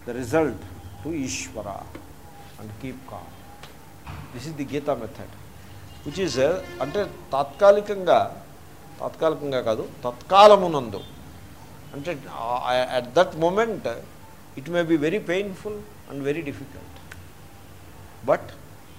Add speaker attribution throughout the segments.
Speaker 1: The result to Ishwara and keep calm this is the Gita method which is అంటే తాత్కాలికంగా తాత్కాలికంగా కాదు తత్కాలమునందు అంటే at that moment it may be very painful and very difficult but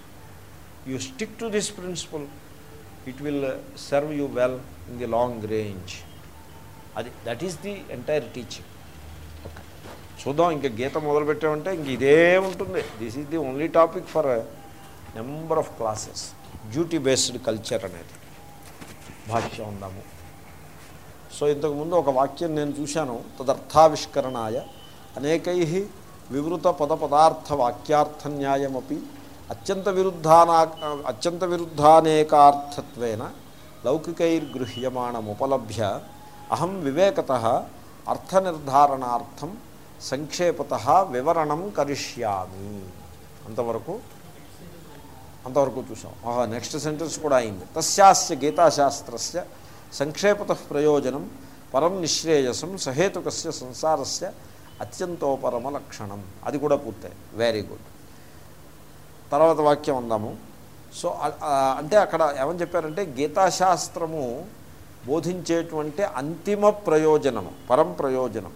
Speaker 1: you stick to this principle it will serve you well in the long range అది that is the entire teaching okay చూద్దాం ఇంకా గీత మొదలుపెట్టామంటే ఇంక ఇదే ఉంటుంది this is the only topic for number of classes duty based culture అనేది భాష్యం ఉందాము సో ఇంతకుముందు ఒక వాక్యం నేను చూశాను తదర్థావిష్కరణాయ అనేకై వివృత పద పదార్థ వాక్యార్థ న్యాయమపి అత్యంత విరుద్ధానా అత్యంత విరుద్ధానేకార్థత్వేన లౌకికైర్గృహ్యమాణముపలభ్య అహం వివేకత అర్థనిర్ధారణార్థం సంక్షేపత వివరణం కరిష్యామి అంతవరకు అంతవరకు చూసాం ఆహా నెక్స్ట్ సెంటెన్స్ కూడా అయింది తస్యాస్య గీతాశాస్త్రస్య సంక్షేపత ప్రయోజనం పరం నిశ్రేయసం సహేతుకస్య సంసారస్య అత్యంతోపరమ లక్షణం అది కూడా పూర్తయి వెరీ గుడ్ తర్వాత వాక్యం అందాము సో అ- ఆ, అంటే అక్కడ ఏమని చెప్పారంటే గీతాశాస్త్రము బోధించేటువంటి అంతిమ ప్రయోజనము పరం ప్రయోజనం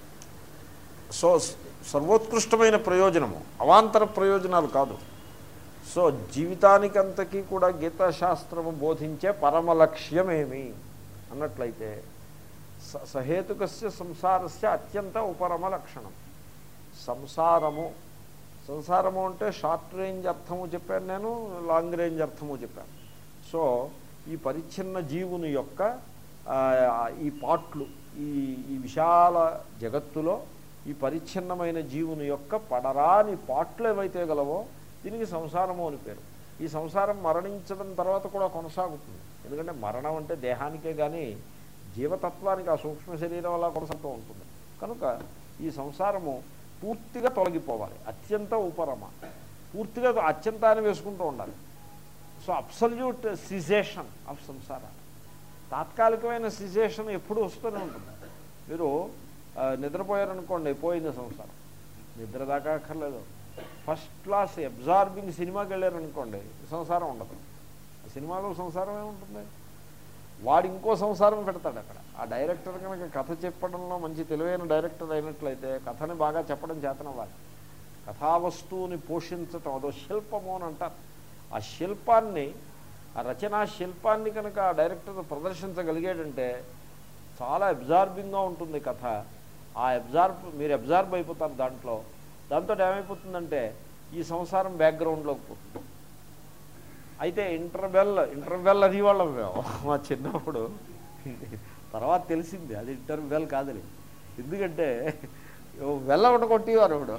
Speaker 1: సో స- సర్వోత్కృష్టమైన ప్రయోజనము అవాంతర ప్రయోజనాలు కాదు సో జీవితానికంతకీ కూడా గీతాశాస్త్రము బోధించే పరమ లక్ష్యమేమి అన్నట్లయితే స- సహేతుకస్య సంసారస్య అత్యంత ఉపరమ లక్షణం సంసారము సంసారము అంటే షార్ట్ రేంజ్ అర్థము చెప్పాను నేను లాంగ్ రేంజ్ అర్థము చెప్పాను సో ఈ పరిచ్ఛిన్న జీవుని యొక్క ఆ, ఈ పాట్లు ఈ ఈ విశాల జగత్తులో ఈ పరిచ్ఛిన్నమైన జీవుని యొక్క పడరాని పాట్లు ఏవైతే గలవో దీనికి సంసారము అని పేరు ఈ సంసారం మరణించడం తర్వాత కూడా కొనసాగుతుంది ఎందుకంటే మరణం అంటే దేహానికే కానీ జీవతత్వానికి ఆ సూక్ష్మ శరీరం వల్ల కొనసాగుతూ ఉంటుంది కనుక ఈ సంసారము పూర్తిగా తొలగిపోవాలి అత్యంత ఉపరమ పూర్తిగా అత్యంతాన్ని వేసుకుంటూ ఉండాలి సో అబ్సల్యూట్ సిజేషన్ ఆఫ్ సంసార తాత్కాలికమైన సిజేషన్ ఎప్పుడు వస్తూనే ఉంటుంది మీరు ఆ, నిద్రపోయారనుకోండి పోయింది సంసారం నిద్ర దాకా అక్కర్లేదు ఫస్ట్ క్లాస్ అబ్జార్బింగ్ సినిమాకి వెళ్ళారనుకోండి సంసారం ఉండదు ఆ సినిమాలో సంసారం ఏముంటుంది వాడు ఇంకో సంసారం పెడతాడు అక్కడ ఆ డైరెక్టర్ కనుక కథ చెప్పడంలో మంచి తెలివైన డైరెక్టర్ అయినట్లయితే కథని బాగా చెప్పడం చేతనవ్వాలి కథావస్తువుని పోషించటం అదో శిల్పము అని అంటారు ఆ శిల్పాన్ని ఆ రచనా శిల్పాన్ని కనుక ఆ డైరెక్టర్ ప్రదర్శించగలిగాడంటే చాలా అబ్జార్బింగ్గా ఉంటుంది కథ ఆ అబ్జార్బ్ మీరు అబ్జార్బ్ అయిపోతారు దాంట్లో దాంతో ఏమైపోతుందంటే ఈ సంసారం బ్యాక్గ్రౌండ్లోకి పోతుంది అయితే ఇంటర్వెల్ ఇంటర్వెల్ అది వాళ్ళం మేము మా చిన్నప్పుడు తర్వాత తెలిసింది అది ఇంటర్వెల్ కాదని ఎందుకంటే వెళ్ళ ఒకటి కొట్టేవారు ఇప్పుడు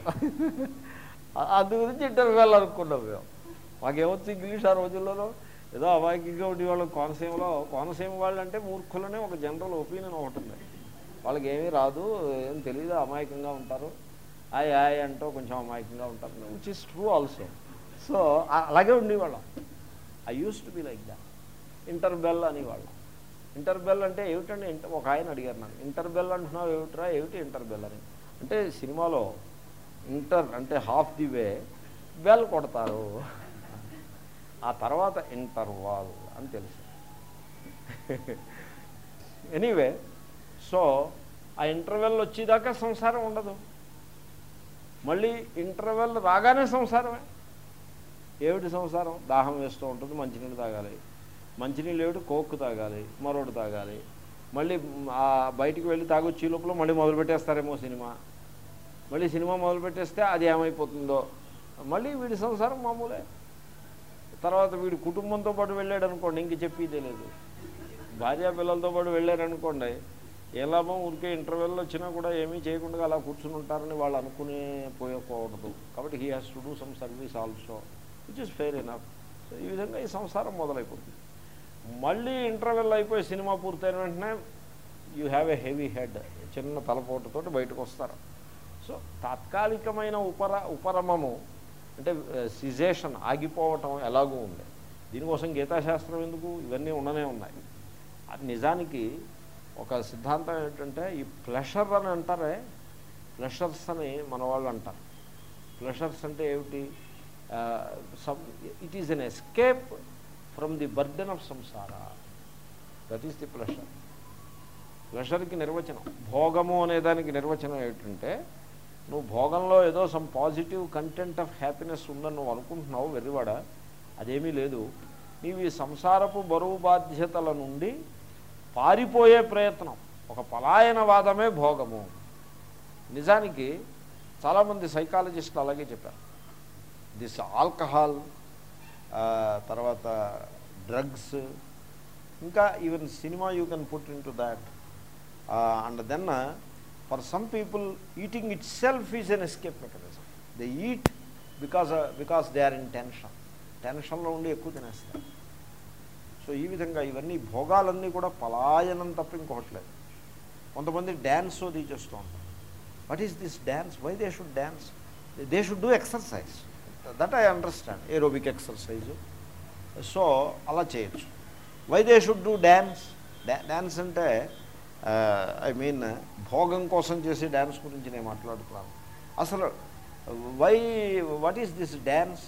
Speaker 1: అందు గురించి ఇంటర్వెల్ అనుకున్నాం మేము మాకేమొచ్చు ఇంగ్లీష్ ఆ రోజుల్లోనో ఏదో అమాయకంగా ఉండేవాళ్ళం కోనసీమలో కోనసీమ వాళ్ళు అంటే మూర్ఖులనే ఒక జనరల్ ఒపీనియన్ ఒకటి ఉంది వాళ్ళకి ఏమీ రాదు ఏం తెలియదు అమాయకంగా ఉంటారు ఆయ్ ఆయ్ అంటూ కొంచెం అమాయకంగా ఉంటారు which is true also so అలాగే ఉండేవాళ్ళం I use to be like that interval అనేవాళ్ళం ఇంటర్బెల్ అంటే ఏమిటండి ఇంట- ఒక ఆయన అడిగారు నాకు ఇంటర్బెల్ అంటున్నావు ఏమిట్రా ఏమిటి ఇంటర్బెల్ అని అంటే సినిమాలో ఇంటర్ అంటే హాఫ్ ది వే బెల్ కొడతారు ఆ తర్వాత ఇంటర్వాల్ అని తెలుసు ఎనీవే సో ఆ ఇంటర్వెల్ వచ్చేదాకా సంసారం ఉండదు మళ్ళీ ఇంటర్వెల్ రాగానే సంసారమే ఏమిటి సంసారం దాహం వేస్తూ ఉంటుంది మంచినీళ్ళు తాగాలి మంచినీళ్ళు ఏమిటి కోక్కు తాగాలి మరొకటి తాగాలి మళ్ళీ ఆ బయటికి వెళ్ళి తాగొచ్చే లోపల మళ్ళీ మొదలు పెట్టేస్తారేమో సినిమా మళ్ళీ సినిమా మొదలు పెట్టేస్తే అది ఏమైపోతుందో మళ్ళీ వీడి సంసారం మామూలే తర్వాత వీడి కుటుంబంతో పాటు వెళ్ళాడు అనుకోండి ఇంక చెప్పేదే లేదు భార్య పిల్లలతో పాటు వెళ్ళారనుకోండి ఏ లాభం ఊరికే ఇంటర్వెల్లో వచ్చినా కూడా ఏమీ చేయకుండా అలా కూర్చుని ఉంటారని వాళ్ళు అనుకునే పోయకూడదు కాబట్టి he has to do some service also which is fair enough so ఈ విధంగా ఈ సంసారం మొదలైపోతుంది మళ్ళీ ఇంటర్వెల్ అయిపోయి సినిమా పూర్తయిన వెంటనే you have a heavy head చిన్న తలపోటుతోటి బయటకు వస్తారు సో తాత్కాలికమైన ఉపర ఉపరమము అంటే సిజేషన్ ఆగిపోవటం ఎలాగూ ఉంది దీనికోసం గీతాశాస్త్రం ఎందుకు ఇవన్నీ ఉండనే ఉన్నాయి అది నిజానికి ఒక సిద్ధాంతం ఏంటంటే ఈ ప్లెషర్ అని అంటారే ప్లెషర్స్ అని మన వాళ్ళు అంటారు ప్లెషర్స్ అంటే ఏమిటి some it is an escape from the burden of సంసార దట్ ఈస్ ది ప్లెషర్ ప్లెషర్కి నిర్వచనం భోగము అనే దానికి నిర్వచనం ఏమిటంటే నువ్వు భోగంలో ఏదో some positive content of happiness ఉందని నువ్వు అనుకుంటున్నావు వెర్రివాడ అదేమీ లేదు నీవు ఈ సంసారపు బరువు బాధ్యతల నుండి పారిపోయే ప్రయత్నం ఒక పలాయనవాదమే భోగము నిజానికి చాలామంది సైకాలజిస్టులు అలాగే చెప్పారు దిస్ ఆల్కహాల్ తర్వాత డ్రగ్స్ ఇంకా even cinema you can put into that and then for some people eating itself is an escape mechanism they eat because because they are in tension టెన్షన్లో ఉండి ఎక్కువ తినేస్తారు so ఈ విధంగా ఇవన్నీ భోగాలన్నీ కూడా పలాయనం తప్ప ఇంకొకట్లేదు కొంతమంది డ్యాన్స్ అది చేస్తూ ఉంటారు what is this dance why they should dance they should do exercise that I understand aerobic exercise so అలా చేయొచ్చు why they should do dance dance అంటే ఐ మీన్ భోగం కోసం చేసే డ్యాన్స్ గురించి నేను మాట్లాడుతున్నాను అసలు why what is this dance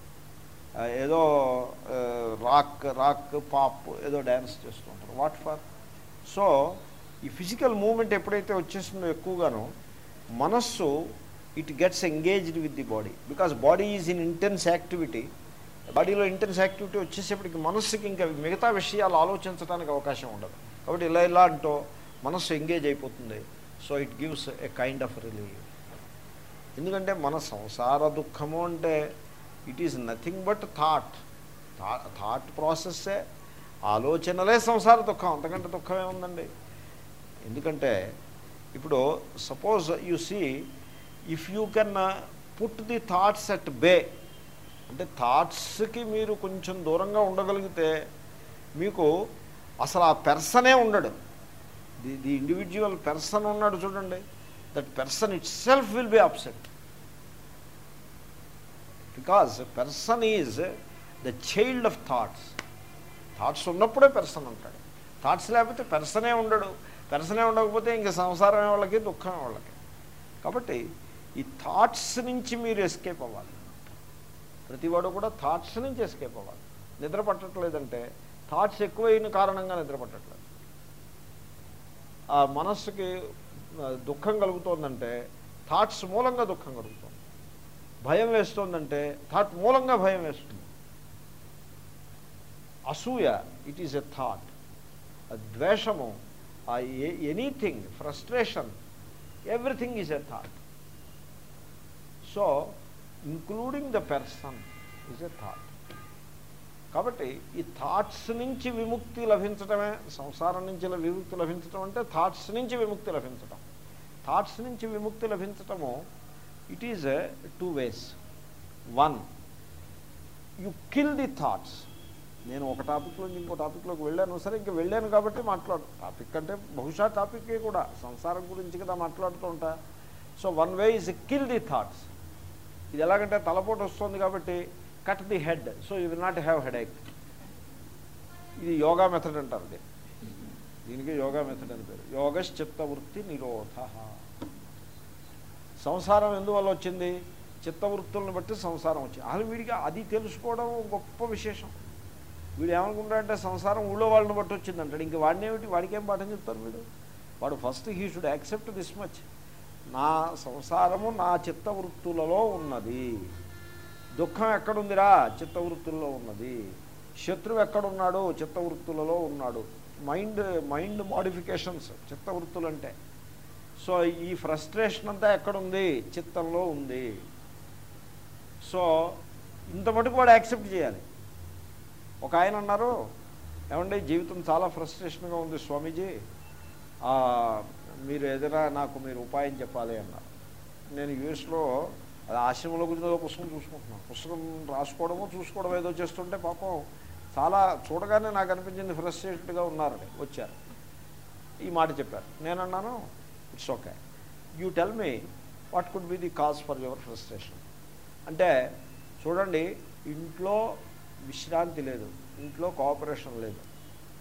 Speaker 1: ఏదో రాక్ రాక్ పాప్ ఏదో డ్యాన్స్ చేస్తుంటారు వాట్ ఫర్ సో ఈ ఫిజికల్ మూమెంట్ ఎప్పుడైతే వచ్చేస్తుందో ఎక్కువగానో మనస్సు it gets engaged with the body because body is in intense activity బాడీలో ఇంటెన్స్ యాక్టివిటీ వచ్చేసేపటికి మనస్సుకి ఇంకా మిగతా విషయాలు ఆలోచించడానికి అవకాశం ఉండదు కాబట్టి ఇలా ఇలా అంటూ మనస్సు ఎంగేజ్ అయిపోతుంది so it gives a kind of relieve ఎందుకంటే మన సంసార దుఃఖము అంటే it is nothing but thought thought ప్రాసెస్సే ఆలోచనలే సంసార దుఃఖం అంతకంటే దుఃఖం ఏముందండి ఎందుకంటే ఇప్పుడు suppose you see if you can put the thoughts at bay అంటే థాట్స్కి మీరు కొంచెం దూరంగా ఉండగలిగితే మీకు అసలు ఆ పెర్సనే ఉండడు ది ది ఇండివిజువల్ పెర్సన్ ఉన్నాడు చూడండి that person itself will be upset because person is the child of thoughts thoughts ఉన్నప్పుడే పెర్సన్ ఉంటాడు థాట్స్ లేకపోతే పెర్సనే ఉండడు పెర్సనే ఉండకపోతే ఇంక సంసారమే వాళ్ళకి దుఃఖమే వాళ్ళకి కాబట్టి ఈ థాట్స్ నుంచి మీరు ఎస్కేప్ అవ్వాలి ప్రతివాడు కూడా థాట్స్ నుంచి ఎస్కేప్ అవ్వాలి నిద్ర పట్టట్లేదంటే థాట్స్ ఎక్కువైన కారణంగా నిద్ర పట్టట్లేదు ఆ మనస్సుకి దుఃఖం కలుగుతోందంటే థాట్స్ మూలంగా దుఃఖం కలుగుతుంది భయం వేస్తోందంటే థాట్ మూలంగా భయం వేస్తుంది అసూయ ఇట్ ఈజ్ ఎ థాట్ ద్వేషము anything frustration everything is a thought so including the person is a thought కాబట్టి ఈ థాట్స్ నుంచి విముక్తి లభించడమే సంసారం నుంచి విముక్తి లభించడం అంటే థాట్స్ నుంచి విముక్తి లభించడం థాట్స్ నుంచి విముక్తి లభించటము it is two ways one you kill the thoughts నేను ఒక టాపిక్లో ఇంకో టాపిక్లోకి వెళ్ళాను సరే ఇంక వెళ్ళాను కాబట్టి మాట్లాడు టాపిక్ అంటే బహుశా టాపిక్కే కూడా సంసారం గురించి కదా మాట్లాడుతూ ఉంటా so one way is kill the thoughts ఇది ఎలాగంటే తలపోటు వస్తుంది కాబట్టి cut the head so you will not have headache ఇది యోగా మెథడ్ అంటారు ఇది దీనికి యోగా మెథడ్ అని పేరు యోగశ్చిత్త వృత్తి నిరోధ సంసారం ఎందువల్ల వచ్చింది చిత్తవృత్తులను బట్టి సంసారం వచ్చింది అసలు వీడికి అది తెలుసుకోవడం గొప్ప విశేషం వీడు ఏమనుకుంటాడంటే సంసారం ఊళ్ళో వాళ్ళని బట్టి వచ్చింది అంటాడు ఇంక వాడినేమిటి వాడికి ఏం పాఠం చెప్తారు వీడు వాడు first he should accept this much నా సంసారము నా చిత్తవృత్తులలో ఉన్నది దుఃఖం ఎక్కడుందిరా చిత్తవృత్తుల్లో ఉన్నది శత్రువు ఎక్కడున్నాడు చిత్తవృత్తులలో ఉన్నాడు మైండ్ మైండ్ మోడిఫికేషన్స్ చిత్తవృత్తులు అంటే సో ఈ ఫ్రస్ట్రేషన్ అంతా ఎక్కడుంది చిత్తంలో ఉంది సో ఇంత మటుకు వాడు యాక్సెప్ట్ చేయాలి ఒక ఆయన అన్నారు ఏమండి జీవితం చాలా ఫ్రస్ట్రేషన్గా ఉంది స్వామీజీ మీరు ఏదైనా నాకు మీరు ఉపాయం చెప్పాలి అన్నారు నేను యూఎస్లో అది ఆశ్రమంలో గురించి ఏదో పుస్తకం చూసుకుంటున్నాను పుస్తకం రాసుకోవడమో చూసుకోవడం ఏదో చేస్తుంటే పాపం చాలా చూడగానే నాకు అనిపించింది ఫ్రస్ట్రేటెడ్గా ఉన్నారని వచ్చారు ఈ మాట చెప్పారు నేను అన్నాను it's okay you tell me what could be the cause for your frustration అంటే చూడండి ఇంట్లో విశ్రాంతి లేదు ఇంట్లో కోఆపరేషన్ లేదు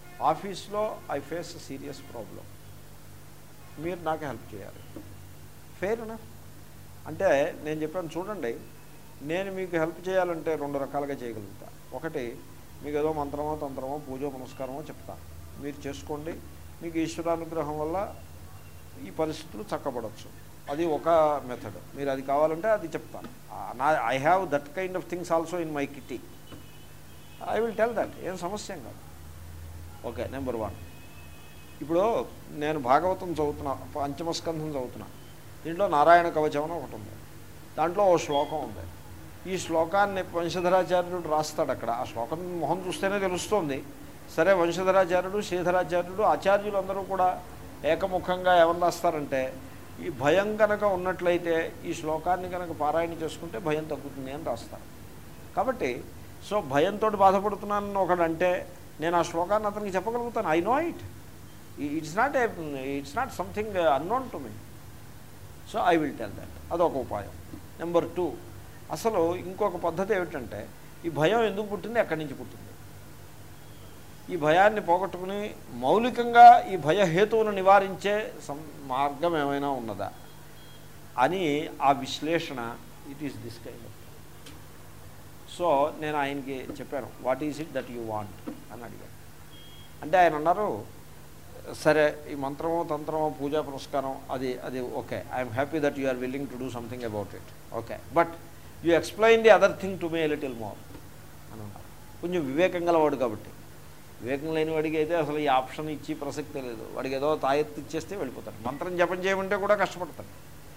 Speaker 1: ఆఫీస్లో ఐ ఫేస్ సీరియస్ ప్రాబ్లం మీరు నాకు హెల్ప్ చేయాలి ఫెయిర్ నా అంటే నేను చెప్పాను చూడండి నేను మీకు హెల్ప్ చేయాలంటే రెండు రకాలుగా చేయగలుగుతా ఒకటి మీకు ఏదో మంత్రమో తంత్రమో పూజో పునస్కారమో చెప్తా మీరు చేసుకోండి మీకు ఈశ్వరానుగ్రహం వల్ల ఈ పరిస్థితులు చక్కబడవచ్చు అది ఒక మెథడ్ మీరు అది కావాలంటే అది చెప్తాను ఆ, నా I have that kind of things also in my kitty I will tell that ఏం సమస్య ఏం కాదు ఓకే నెంబర్ వన్ ఇప్పుడు నేను భాగవతం చదువుతున్నా పంచమస్కంధం చదువుతున్నా దీంట్లో నారాయణ కవచం అని ఒకటి ఉంది దాంట్లో ఓ శ్లోకం ఉంది ఈ శ్లోకాన్ని వంశధరాచార్యుడు రాస్తాడు అక్కడ ఆ శ్లోకం మొహం చూస్తేనే తెలుస్తోంది సరే వంశధరాచార్యుడు శ్రీధరాచార్యుడు ఆచార్యులు అందరూ కూడా ఏకముఖంగా ఏమని రాస్తారంటే ఈ భయం కనుక ఉన్నట్లయితే ఈ శ్లోకాన్ని కనుక పారాయణ చేసుకుంటే భయం తగ్గుతుంది అని రాస్తారు కాబట్టి సో భయంతో బాధపడుతున్నానని ఒకడు అంటే నేను ఆ శ్లోకాన్ని అతనికి చెప్పగలుగుతాను I know it it's not a it's not something unknown to me so I will tell that అదొక ఉపాయం నెంబర్ టూ అసలు ఇంకొక పద్ధతి ఏమిటంటే ఈ భయం ఎందుకు పుట్టింది ఎక్కడి నుంచి పుట్టింది ఈ భయాన్ని పోగొట్టుకుని మౌలికంగా ఈ భయహేతువును నివారించే సం మార్గం ఏమైనా ఉన్నదా అని ఆ విశ్లేషణ it is this kind of so నేను ఆయనకి చెప్పాను what is it that you want అని అడిగాను అంటే ఆయన అన్నారు సరే ఈ మంత్రము తంత్రము పూజా పురస్కారం అది అది okay I'm happy that you are willing to do something about it okay but you explain the other thing to me little more అని అన్నారు కొంచెం వివేకం గలవాడు కాబట్టి వివేకం లేని వాడికి అయితే అసలు ఈ ఆప్షన్ ఇచ్చి ప్రసక్తే లేదు వాడికి ఏదో తాయెత్తు ఇచ్చేస్తే వెళ్ళిపోతాడు మంత్రం జపం చేయమంటే కూడా కష్టపడతాడు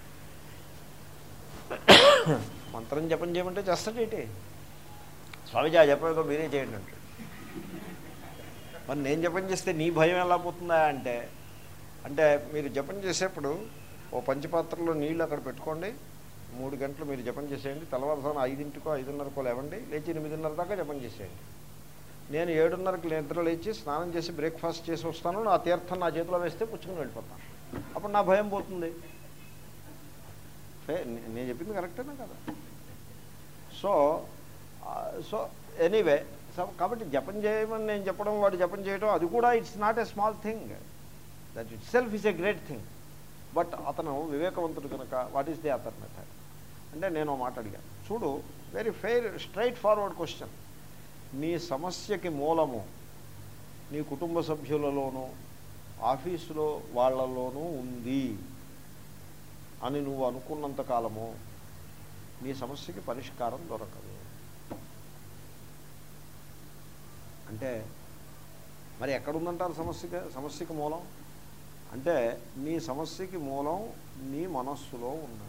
Speaker 1: మంత్రం జపం చేయమంటే చేస్తాడేంటి స్వామిజీ ఆ జపం ఏదో మీరే చేయండి అంటే మరి నేను జపం చేస్తే నీ భయం ఎలా పోతుందా అంటే అంటే మీరు జపం చేసేప్పుడు ఓ పంచపాత్రలో నీళ్ళు అక్కడ పెట్టుకోండి మూడు గంటలు మీరు జపం చేసేయండి తెల్లవారుసాన ఐదింటికో ఐదున్నరకో లేవండి లేచి ఎనిమిదిన్నర దాకా జపం చేసేయండి నేను ఏడున్నరకి నిద్ర లేచి స్నానం చేసి బ్రేక్ఫాస్ట్ చేసి వస్తాను నా తీర్థం నా చేతిలో వేస్తే పుచ్చుకుని వెళ్ళిపోతాను అప్పుడు నా భయం పోతుంది ఫే- నే- నేను చెప్పింది కరెక్టేనా కదా సో ఆ, సో ఎనీవే సో కాబట్టి జపం చేయమని నేను చెప్పడం వాడు జపం చేయడం అది కూడా it's not a small thing that itself is a great thing but అతను వివేకవంతుడు కనుక what is the other method అంటే నేను ఓ మాట అడిగాను చూడు very fair straightforward question నీ సమస్యకి మూలము నీ కుటుంబ సభ్యులలోనూ ఆఫీసులో వాళ్ళలోనూ ఉంది అని నువ్వు అనుకున్నంత కాలము నీ సమస్యకి పరిష్కారం దొరకదు అంటే మరి ఎక్కడుందంటారు సమస్యకి సమస్యకి మూలం అంటే నీ సమస్యకి మూలం నీ మనస్సులో ఉన్నది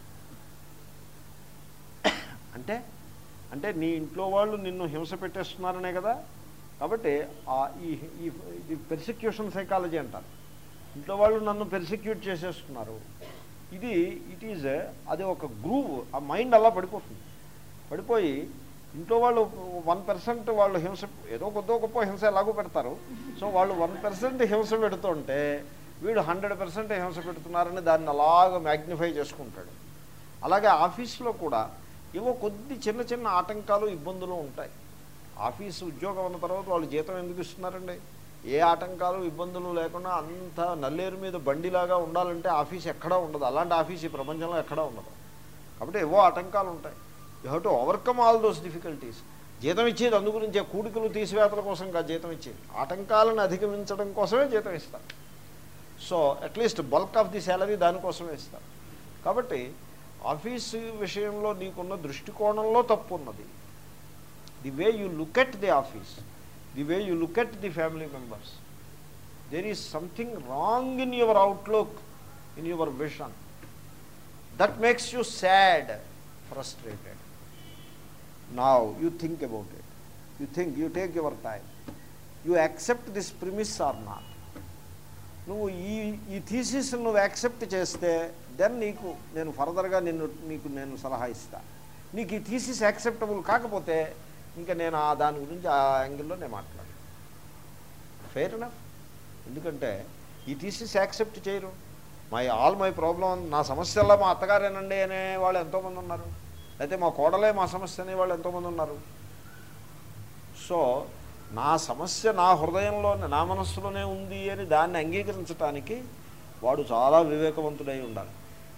Speaker 1: అంటే అంటే నీ ఇంట్లో వాళ్ళు నిన్ను హింస పెట్టేస్తున్నారనే కదా కాబట్టి ఆ ఈ ఈ ఇది పెర్సిక్యూషన్ సైకాలజీ అంటారు ఇంట్లో వాళ్ళు నన్ను పెర్సిక్యూట్ చేసేస్తున్నారు ఇది ఇట్ ఈజ్ అది ఒక గ్రూవ్ ఆ మైండ్ అలా పడిపోతుంది పడిపోయి ఇంట్లో వాళ్ళు వన్ పర్సెంట్ వాళ్ళు హింస ఏదో కొద్దో గొప్ప హింస ఎలాగో పెడతారు సో వాళ్ళు వన్ పర్సెంట్ హింస పెడుతుంటే వీడు హండ్రెడ్ పర్సెంట్ హింస పెడుతున్నారని దాన్ని అలాగ మ్యాగ్నిఫై చేసుకుంటాడు అలాగే ఆఫీస్లో కూడా ఏవో కొద్ది చిన్న చిన్న ఆటంకాలు ఇబ్బందులు ఉంటాయి ఆఫీసు ఉద్యోగం ఉన్న తర్వాత వాళ్ళు జీతం ఎందుకు ఇస్తున్నారండి ఏ ఆటంకాలు ఇబ్బందులు లేకుండా అంత నల్లేరు మీద బండిలాగా ఉండాలంటే ఆఫీస్ ఎక్కడా ఉండదు అలాంటి ఆఫీస్ ఈ ప్రపంచంలో ఎక్కడా ఉండదు కాబట్టి ఏవో ఆటంకాలు ఉంటాయి you have to overcome all those difficulties జీతం ఇచ్చేది అందు గురించే కూడికలు తీసివేతల కోసం కాదు జీతం ఇచ్చేది ఆటంకాలను అధిగమించడం కోసమే జీతం ఇస్తారు so at least bulk of the salary దానికోసమే ఇస్తారు కాబట్టి ఆఫీసు విషయంలో నీకున్న దృష్టికోణంలో తప్పు ఉన్నది the way you look at the office the way you look at the family members there is something wrong in your outlook in your vision that makes you sad frustrated now you think about it you think you take your time you accept this premise or not నువ్వు ఈ ఈ thesis నువ్వు accept చేస్తే then నీకు నేను ఫర్దర్గా నిన్ను నీకు నేను సలహా ఇస్తా నీకు ఈ థీసిస్ యాక్సెప్టబుల్ కాకపోతే ఇంకా నేను ఆ దాని గురించి ఆ యాంగిల్లో నేను మాట్లాడు ఫెయిర్ ఎనఫ్ ఎందుకంటే ఈ థీసిస్ యాక్సెప్ట్ చేయరు మై ఆల్ మై ప్రాబ్లం నా సమస్యల్లో మా అత్తగారేనండి అనే వాళ్ళు ఎంతోమంది ఉన్నారు అయితే మా కోడలే మా సమస్య అనే వాళ్ళు ఎంతోమంది ఉన్నారు సో నా సమస్య నా హృదయంలోనే నా మనస్సులోనే ఉంది అని దాన్ని అంగీకరించడానికి వాడు చాలా వివేకవంతుడై ఉండాలి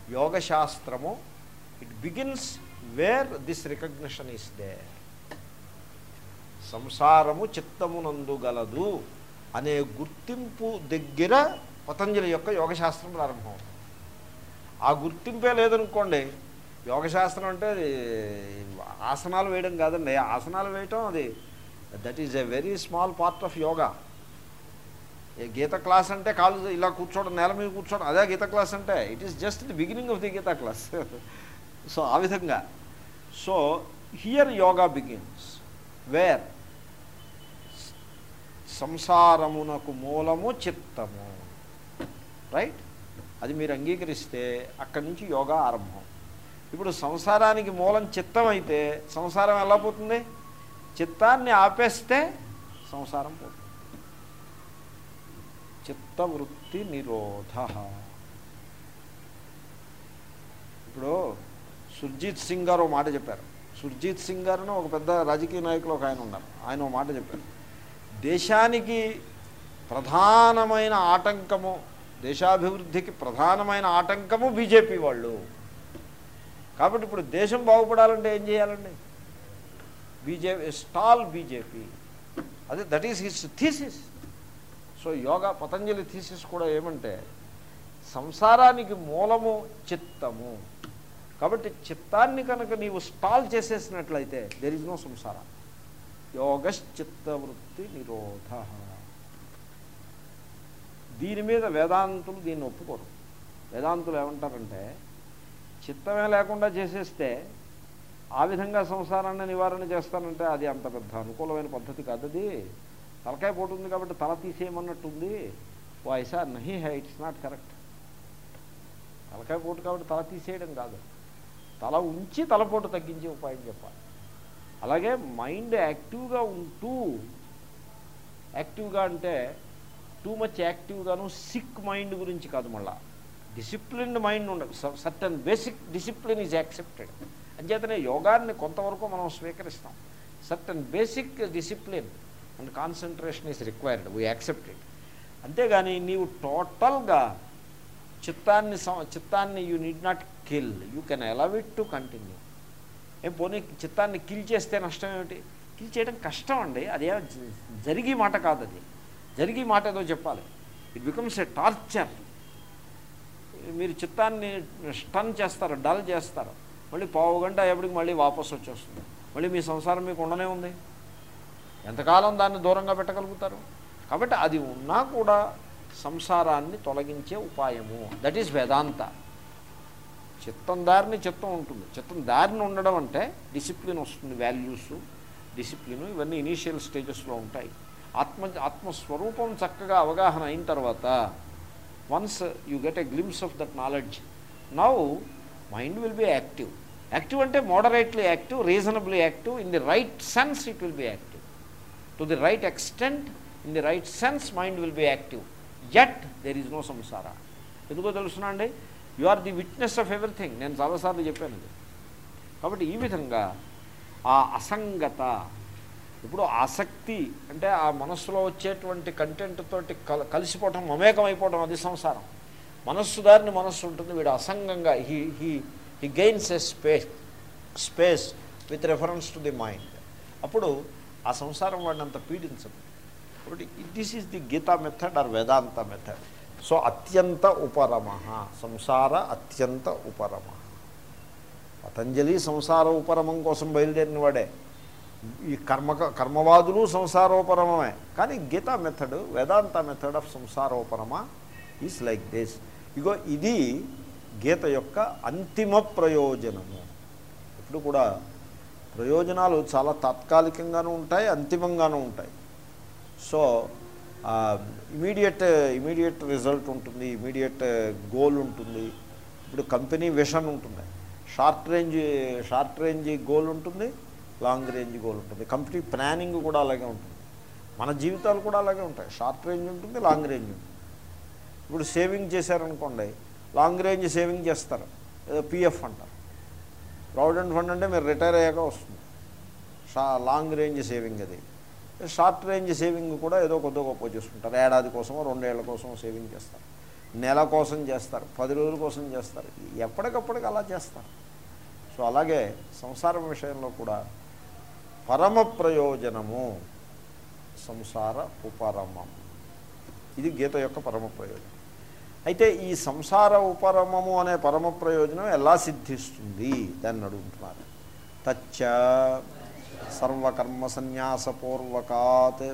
Speaker 1: యోగశాస్త్రము it begins where this recognition is the సంసారము చిత్తమునందు గలదు అనే గుర్తింపు దగ్గర పతంజలి యొక్క యోగశాస్త్రం ప్రారంభమవుతుంది ఆ గుర్తింపే లేదనుకోండి యోగశాస్త్రం అంటే అది ఆసనాలు వేయడం కాదండి ఆసనాలు వేయటం అది that is a very small part of yoga ఏ గీత క్లాస్ అంటే కాళ్ళు ఇలా కూర్చోవడం నేల మీద కూర్చోవడం అదే గీత క్లాస్ అంటే it is just the beginning of the Gita class so ఆ విధంగా so here yoga begins where సంసారమునకు మూలము చిత్తము రైట్ అది మీరు అంగీకరిస్తే అక్కడి నుంచి యోగా ఆరంభం ఇప్పుడు సంసారానికి మూలం చిత్తం అయితే సంసారం ఎలా పోతుంది చిత్తాన్ని ఆపేస్తే సంసారం పోతుంది చిత్తవృత్తి నిరోధ ఇప్పుడు సుర్జీత్ సింగ్ గారు ఒక మాట చెప్పారు సుర్జీత్ సింగ్ గారు ఒక పెద్ద రాజకీయ నాయకులు ఒక ఆయన ఉన్నారు ఆయన ఒక మాట చెప్పారు దేశానికి ప్రధానమైన ఆటంకము దేశాభివృద్ధికి ప్రధానమైన ఆటంకము బీజేపీ వాళ్ళు కాబట్టి ఇప్పుడు దేశం బాగుపడాలంటే ఏం చేయాలండి బీజేపీ స్టాల్ బీజేపీ అదే that is his thesis so yoga Patanjali thesis కూడా ఏమంటే సంసారానికి మూలము చిత్తము కాబట్టి చిత్తాన్ని కనుక నీవు స్టాల్ చేసేసినట్లయితే దెర్ ఇస్ నో సంసార యోగశ్చిత్తవృత్తి నిరోధ దీని మీద వేదాంతులు దీన్ని ఒప్పుకోరు వేదాంతులు ఏమంటారంటే చిత్తమే లేకుండా చేసేస్తే ఆ విధంగా సంసారాన్ని నివారణ చేస్తానంటే అది అంత పెద్ద అనుకూలమైన పద్ధతి కాదు అది తలకాయ పోటుంది కాబట్టి తల తీసేయమన్నట్టుంది ఓ ఐసా నహి హై ఇట్స్ నాట్ కరెక్ట్ తలకాయ పోటు కాబట్టి తల తీసేయడం కాదు తల ఉంచి తలపోటు తగ్గించే ఉపాయం చెప్పాలి అలాగే మైండ్ యాక్టివ్గా ఉంటూ యాక్టివ్గా అంటే టూ మచ్ యాక్టివ్గాను సిక్ మైండ్ గురించి కాదు మళ్ళా డిసిప్లిన్డ్ మైండ్ ఉండదు certain basic discipline is accepted అంచేతనే యోగాన్ని కొంతవరకు మనం స్వీకరిస్తాం certain basic discipline and concentration is required we accept it అంతేగాని నీవు టోటల్గా చిత్తాన్ని సం- చిత్తాన్ని you need not kill you can allow it to continue ఏం పోనీ చిత్తాన్ని కిల్ చేస్తే నష్టం ఏమిటి కిల్ చేయడం కష్టం అండి అదే జ- జరిగి మాట కాదు అది జరిగి మాట ఏదో చెప్పాలి ఇట్ బికమ్స్ ఏ టార్చర్ మీరు చిత్తాన్ని స్టన్ చేస్తారు డల్ చేస్తారు మళ్ళీ పావు గంట ఎప్పటికి మళ్ళీ వాపస్ వచ్చేస్తుంది మళ్ళీ మీ సంసారం మీకు ఉండనే ఉంది ఎంతకాలం దాన్ని దూరంగా పెట్టగలుగుతారు కాబట్టి అది ఉన్నా కూడా సంసారాన్ని తొలగించే ఉపాయము దట్ ఈస్ వేదాంత చిత్తం దారిని చిత్తం ఉంటుంది చిత్తం దారిని ఉండడం అంటే డిసిప్లిన్ వస్తుంది వాల్యూస్ డిసిప్లిన్ ఇవన్నీ ఇనీషియల్ స్టేజెస్లో ఉంటాయి ఆత్మ ఆత్మస్వరూపం చక్కగా అవగాహన అయిన తర్వాత once you get a glimpse of that knowledge now mind will be active active అంటే moderately active reasonably active in the right sense it will be active to the right extent in the right sense mind will be active yet there is no సంసార ఎందుకో తెలుసునా అండి you are the witness of everything నేను చాలాసార్లు చెప్పాను ఇది కాబట్టి ఈ విధంగా ఆ అసంగత ఇప్పుడు ఆసక్తి అంటే ఆ మనస్సులో వచ్చేటువంటి కంటెంట్ తోటి కల కలిసిపోవటం మమేకం అయిపోవటం అది సంసారం మనస్సు దారిని మనస్సు ఉంటుంది వీడు అసంగంగా he he he gains a space space with reference to the mind అప్పుడు ఆ సంసారం వాడిని అంత పీడించదు కాబట్టి this is the Gita method or Vedanta method so అత్యంత ఉపరమ సంసార అత్యంత ఉపరమ పతంజలి సంసార ఉపరమం కోసం బయలుదేరిన వాడే ఈ కర్మ కర్మవాదులు సంసారోపరమమే కానీ Gita method Vedanta method of సంసారోపరమ ఈజ్ లైక్ దిస్ ఇగో ఇది గీత యొక్క అంతిమ ప్రయోజనము ఇప్పుడు కూడా ప్రయోజనాలు చాలా తాత్కాలికంగానూ ఉంటాయి అంతిమంగానూ ఉంటాయి సో ఇమీడియట్ ఇమీడియట్ రిజల్ట్ ఉంటుంది ఇమీడియట్ గోల్ ఉంటుంది ఇప్పుడు కంపెనీ విషన్ ఉంటుంది short range short range goal ఉంటుంది లాంగ్ రేంజ్ గోల్ ఉంటుంది కంపెనీ ప్లానింగ్ కూడా అలాగే ఉంటుంది మన జీవితాలు కూడా అలాగే ఉంటాయి షార్ట్ రేంజ్ ఉంటుంది లాంగ్ రేంజ్ ఉంటుంది ఇప్పుడు సేవింగ్ చేశారనుకోండి లాంగ్ రేంజ్ సేవింగ్ చేస్తారు ఏదో పిఎఫ్ అంటారు ప్రావిడెంట్ ఫండ్ అంటే మీరు రిటైర్ అయ్యాక వస్తుంది షా లాంగ్ రేంజ్ సేవింగ్ అది షార్ట్ రేంజ్ సేవింగ్ కూడా ఏదో కొద్ది గొప్ప చేసుకుంటారు ఏడాది కోసమో రెండేళ్ల కోసమో సేవింగ్ చేస్తారు నెల కోసం చేస్తారు పది రోజుల కోసం చేస్తారు ఎప్పటికప్పటికి అలా చేస్తారు సో అలాగే సంసారం విషయంలో కూడా పరమ ప్రయోజనము సంసార ఉపరమం ఇది గీత యొక్క పరమ ప్రయోజనం అయితే ఈ సంసార ఉపరమము అనే పరమ ప్రయోజనం ఎలా సిద్ధిస్తుంది దాన్ని అడుగుతున్నారు తచ్చ సర్వకర్మ సన్యాసపూర్వకాత్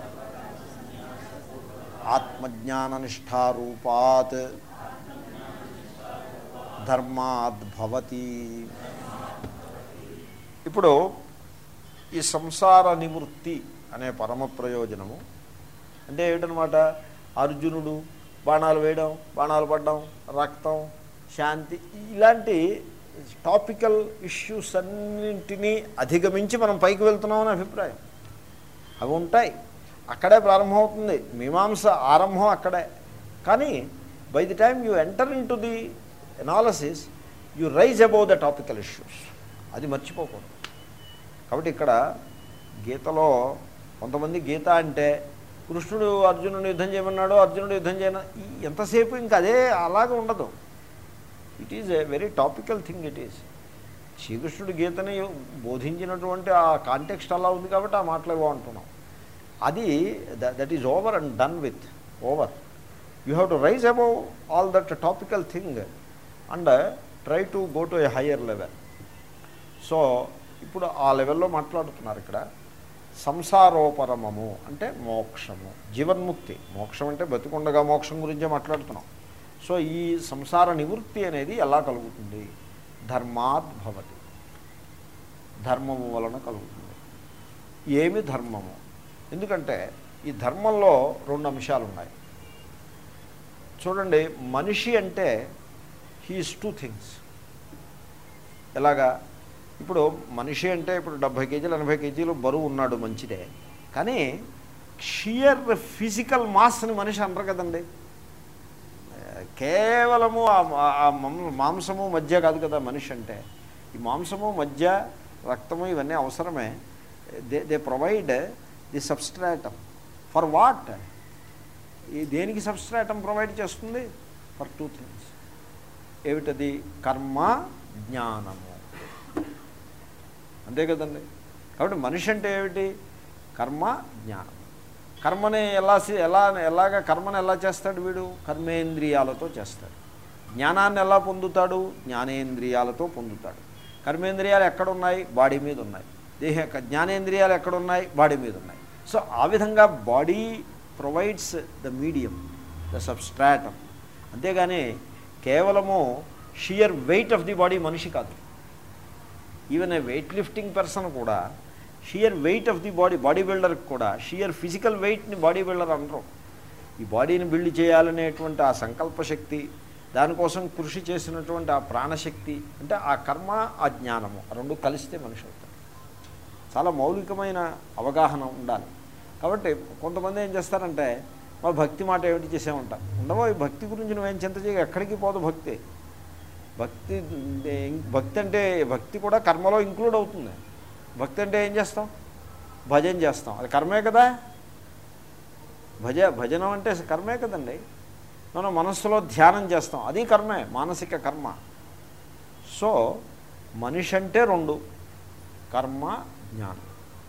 Speaker 1: ఆత్మజ్ఞాననిష్టారూపాత్ ధర్మాద్భవతి ఇప్పుడు ఈ సంసార నివృత్తి అనే పరమ ప్రయోజనము అంటే ఏమిటనమాట అర్జునుడు బాణాలు వేయడం బాణాలు పడడం రక్తం శాంతి ఇలాంటి టాపికల్ ఇష్యూస్ అన్నింటినీ అధిగమించి మనం పైకి వెళ్తున్నామని అభిప్రాయం అవి ఉంటాయి అక్కడే ప్రారంభమవుతుంది మీమాంస ఆరంభం అక్కడే కానీ by the time you enter into the analysis you rise above the topical issues అది మర్చిపోకూడదు కాబట్టి ఇక్కడ గీతలో కొంతమంది గీత అంటే కృష్ణుడు అర్జునుడు యుద్ధం చేయమన్నాడు అర్జునుడు యుద్ధం చేయన ఈ- ఎంతసేపు ఇంకా అదే అలాగే ఉండదు it is a very topical thing it is శ్రీకృష్ణుడు గీతని బోధించినటువంటి ఆ కాంటెక్స్ట్ అలా ఉంది కాబట్టి ఆ మాటలు ఏవో అంటున్నాం అది that is over and done with over you have to rise above all that topical thing and try to go to a higher level so ఇప్పుడు ఆ లెవెల్లో మాట్లాడుతున్నారు ఇక్కడ సంసారోపరమము అంటే మోక్షము జీవన్ముక్తి మోక్షం అంటే బతికుండగా మోక్షం గురించే మాట్లాడుతున్నాం సో ఈ సంసార నివృత్తి అనేది ఎలా కలుగుతుంది ధర్మాత్ భవతి ధర్మము వలన కలుగుతుంది ఏమి ధర్మము ఎందుకంటే ఈ ధర్మంలో రెండు అంశాలు ఉన్నాయి చూడండి మనిషి అంటే హీస్ టూ థింగ్స్ ఎలాగా ఇప్పుడు మనిషి అంటే ఇప్పుడు డెబ్భై కేజీలు ఎనభై కేజీలు బరువు ఉన్నాడు మంచిదే కానీ షియర్ ఫిజికల్ మాస్ని మనిషి అనరు కదండి కేవలము ఆ- ఆ మం- మాంసము మధ్య కాదు కదా మనిషి అంటే ఈ మాంసము మధ్య రక్తము ఇవన్నీ అవసరమే they they provide the substratum for what ఈ దేనికి సబ్స్ట్రాటమ్ ప్రొవైడ్ చేస్తుంది ఫర్ టూ థింగ్స్ ఏమిటది కర్మ జ్ఞానము అంతే కదండి కాబట్టి మనిషి అంటే ఏమిటి కర్మ జ్ఞానం కర్మని ఎలా సి- ఎలా ఎలాగ కర్మని ఎలా చేస్తాడు వీడు కర్మేంద్రియాలతో చేస్తాడు జ్ఞానాన్ని ఎలా పొందుతాడు జ్ఞానేంద్రియాలతో పొందుతాడు కర్మేంద్రియాలు ఎక్కడున్నాయి బాడీ మీద ఉన్నాయి దేహ జ్ఞానేంద్రియాలు ఎక్కడున్నాయి బాడీ మీద ఉన్నాయి సో ఆ విధంగా body provides the medium the substratum అంతేగాని కేవలము sheer weight of the body మనిషి కాదు even a weight lifting person కూడా sheer weight of the body body బిల్డర్కి కూడా షియర్ ఫిజికల్ వెయిట్ని బాడీ బిల్డర్ అనరు ఈ బాడీని బిల్డ్ చేయాలనేటువంటి ఆ సంకల్ప శక్తి దానికోసం కృషి చేసినటువంటి ఆ ప్రాణశక్తి అంటే ఆ కర్మ ఆ జ్ఞానము ఆ రెండు కలిస్తే మనిషి అవుతాడు చాలా మౌలికమైన అవగాహన ఉండాలి కాబట్టి కొంతమంది ఏం చేస్తారంటే మా భక్తి మాట ఏమిటి చేసేమంటారు ఉండవో ఈ భక్తి గురించి నువ్వేం చింత చేయ ఎక్కడికి పోదు భక్తి భక్తి భక్తి అంటే భక్తి కూడా కర్మలో ఇంక్లూడ్ అవుతుంది భక్తి అంటే ఏం చేస్తాం భజన చేస్తాం అది కర్మే కదా భజ భజనం అంటే కర్మే కదండి మనం మనస్సులో ధ్యానం చేస్తాం అది కర్మే మానసిక కర్మ సో మనిషి అంటే రెండు కర్మ జ్ఞానం